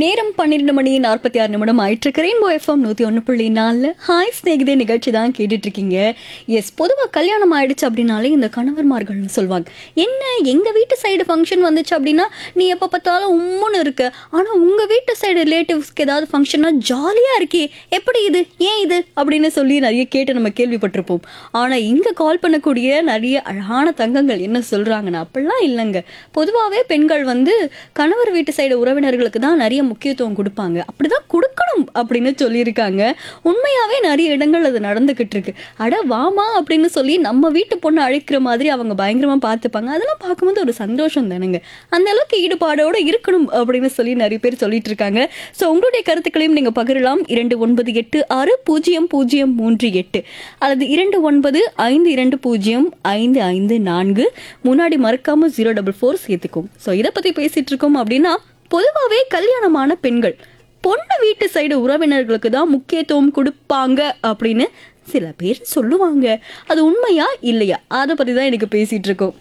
நேரம் பன்னிரெண்டு மணி நாற்பத்தி ஆறு நிமிடம் ஆயிட்டு ரெயின்போ எஃப்எம் நூற்றி ஒன்று புள்ளி நாலு ஹாய் ஸ்நேகிதே நிகழ்ச்சி தான் கேட்டுட்டு இருக்கீங்க எஸ் பொதுவாக கல்யாணம் ஆயிடுச்சு அப்படின்னாலே இந்த கணவர்மார்கள்னு சொல்லுவாங்க என்ன எங்கள் வீட்டு சைடு ஃபங்க்ஷன் வந்துச்சு அப்படின்னா நீ எப்போ பார்த்தாலும் உம்முன்னு இருக்க ஆனால் உங்கள் வீட்டு சைடு ரிலேட்டிவ்ஸ்க்கு ஏதாவது ஃபங்க்ஷன்னா ஜாலியாக இருக்கே எப்படி இது ஏன் இது அப்படின்னு சொல்லி நிறைய கேட்டு நம்ம கேள்விப்பட்டிருப்போம் ஆனால் இங்கே கால் பண்ணக்கூடிய நிறைய அழகான தங்கங்கள் என்ன சொல்கிறாங்கன்னா அப்படிலாம் இல்லைங்க பொதுவாகவே பெண்கள் வந்து கணவர் வீட்டு சைடு உறவினர்களுக்கு தான் நிறைய முக்கியத்துவம் கொடுப்பாங்க அப்படிதான் கொடுக்கணும் அப்படின்னு சொல்லியிருக்காங்க உண்மையாவே நிறைய இடங்கள் அது நடந்துகிட்டு இருக்கு அட வாமா அப்படின்னு சொல்லி நம்ம வீட்டு பொண்ணு அழைக்கிற மாதிரி அவங்க பயங்கரமா பார்த்துப்பாங்க அதெல்லாம் பார்க்கும்போது ஒரு சந்தோஷம் தானுங்க அந்த அளவுக்கு ஈடுபாடோட இருக்கணும் அப்படின்னு சொல்லி நிறைய பேர் சொல்லிட்டு இருக்காங்க ஸோ உங்களுடைய கருத்துக்களையும் நீங்க பகிரலாம் இரண்டு ஒன்பது எட்டு ஆறு பூஜ்ஜியம் பூஜ்ஜியம் மூன்று எட்டு அல்லது இரண்டு ஒன்பது ஐந்து இரண்டு பூஜ்ஜியம் ஐந்து ஐந்து நான்கு முன்னாடி மறக்காம ஜீரோ டபுள் ஃபோர் சேர்த்துக்கும் ஸோ இதை பத்தி பேசிட்டு இருக்கோம் அப்படின்னா பொதுவாகவே கல்யாணமான பெண்கள் பொண்ணு வீட்டு சைடு உறவினர்களுக்கு தான் முக்கியத்துவம் கொடுப்பாங்க அப்படின்னு சில பேர் சொல்லுவாங்க அது உண்மையா இல்லையா அதை பத்தி தான் எனக்கு பேசிட்டு இருக்கோம்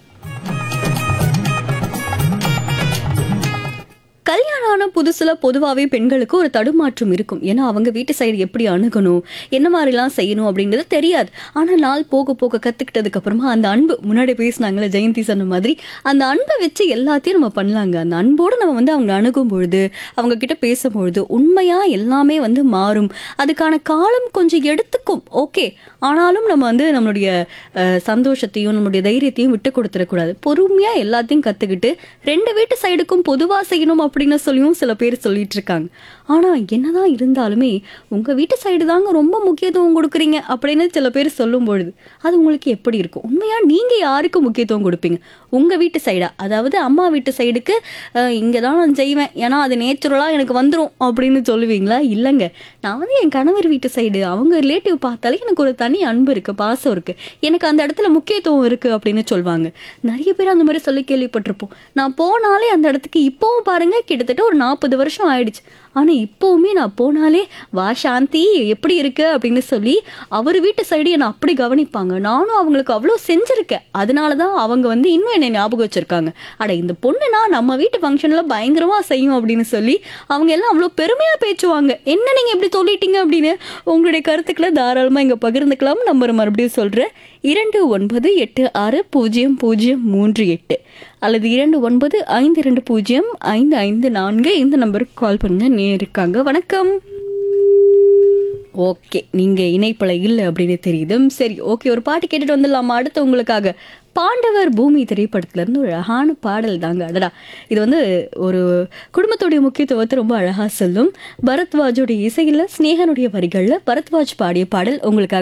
கல்யாணம் ஆன புதுசுல பொதுவாகவே பெண்களுக்கு ஒரு தடுமாற்றம் இருக்கும் ஏன்னா அவங்க வீட்டு சைடு எப்படி அணுகணும் என்ன மாதிரிலாம் செய்யணும் அப்படின்றது தெரியாது ஆனால் நாள் போக போக கற்றுக்கிட்டதுக்கு அப்புறமா அந்த அன்பு முன்னாடி பேசினாங்களே ஜெயந்தி சொன்ன மாதிரி அந்த அன்பை வச்சு எல்லாத்தையும் நம்ம பண்ணலாங்க அந்த அன்போடு நம்ம வந்து அவங்க அணுகும் பொழுது அவங்க கிட்ட பேசும்பொழுது உண்மையா எல்லாமே வந்து மாறும் அதுக்கான காலம் கொஞ்சம் எடுத்துக்கும் ஓகே ஆனாலும் நம்ம வந்து நம்மளுடைய அஹ், சந்தோஷத்தையும் நம்மளுடைய தைரியத்தையும் விட்டு கொடுத்துடக்கூடாது பொறுமையா எல்லாத்தையும் கத்துக்கிட்டு ரெண்டு வீட்டு சைடுக்கும் பொதுவா செய்யணும் அப்படின்னு சொல்லியும் சில பேர் சொல்லிட்டு இருக்காங்க ஆனா என்னதான் இருந்தாலுமே உங்க வீட்டு சைடு தாங்க ரொம்ப முக்கியத்துவம் கொடுக்குறீங்க அப்படின்னு சில பேர் சொல்லும் பொழுது அது உங்களுக்கு எப்படி இருக்கும் உண்மையா நீங்க யாருக்கு முக்கியத்துவம் கொடுப்பீங்க உங்க வீட்டு சைடா அதாவது அம்மா வீட்டு சைடுக்கு இங்கே தான் நான் செய்வேன் ஏன்னா அது நேச்சுரலாக எனக்கு வந்துடும் அப்படின்னு சொல்லுவீங்களா இல்லைங்க நான் வந்து என் கணவர் வீட்டு சைடு அவங்க ரிலேட்டிவ் பார்த்தாலே எனக்கு ஒரு தனி அன்பு இருக்கு பாசம் இருக்கு எனக்கு அந்த இடத்துல முக்கியத்துவம் இருக்கு அப்படின்னு சொல்லுவாங்க நிறைய பேர் அந்த மாதிரி சொல்லி கேள்விப்பட்டிருப்போம் நான் போனாலே அந்த இடத்துக்கு இப்போவும் பாருங்க கிட்டத்தட்ட ஒரு நாற்பது வருஷம் ஆயிடுச்சு ஆனால் இப்போவுமே நான் போனாலே வா சாந்தி எப்படி இருக்கு அப்படின்னு சொல்லி அவர் வீட்டு சைடு என்னை அப்படி கவனிப்பாங்க நானும் அவங்களுக்கு அவ்வளோ செஞ்சுருக்கேன் அதனால தான் அவங்க வந்து இன்னும் என்னை ஞாபகம் வச்சிருக்காங்க அட இந்த பொண்ணுனா நம்ம வீட்டு ஃபங்க்ஷனில் பயங்கரமாக செய்யும் அப்படின்னு சொல்லி அவங்க எல்லாம் அவ்வளோ பெருமையாக பேச்சுவாங்க என்ன நீங்கள் இப்படி சொல்லிட்டீங்க அப்படின்னு உங்களுடைய கருத்துக்களை தாராளமாக இங்கே பகிர்ந்துக்கலாம் நம்பர் மறுபடியும் சொல்கிறேன் இரண்டு ஒன்பது எட்டு ஆறு பூஜ்ஜியம் பூஜ்ஜியம் மூன்று எட்டு அல்லது இரண்டு ஒன்பது ஐந்து இரண்டு பூஜ்ஜியம் ஐந்து ஐந்து நான்கு இந்த நம்பருக்கு கால் பண்ணுங்க நே இருக்காங்க வணக்கம் ஓகே நீங்க இணைப்பல இல்லை அப்படின்னு தெரியுது சரி ஓகே ஒரு பாட்டு கேட்டுட்டு வந்துடலாமா அடுத்து உங்களுக்காக பாண்டவர் பூமி திரைப்படத்துல இருந்து ஒரு அழகான பாடல் தாங்க அடடா இது வந்து ஒரு குடும்பத்துடைய முக்கியத்துவத்தை ரொம்ப அழகா சொல்லும் பரத்வாஜோடைய இசையில ஸ்னேகனுடைய வரிகள்ல பரத்வாஜ் பாடிய பாடல் உங்களுக்காக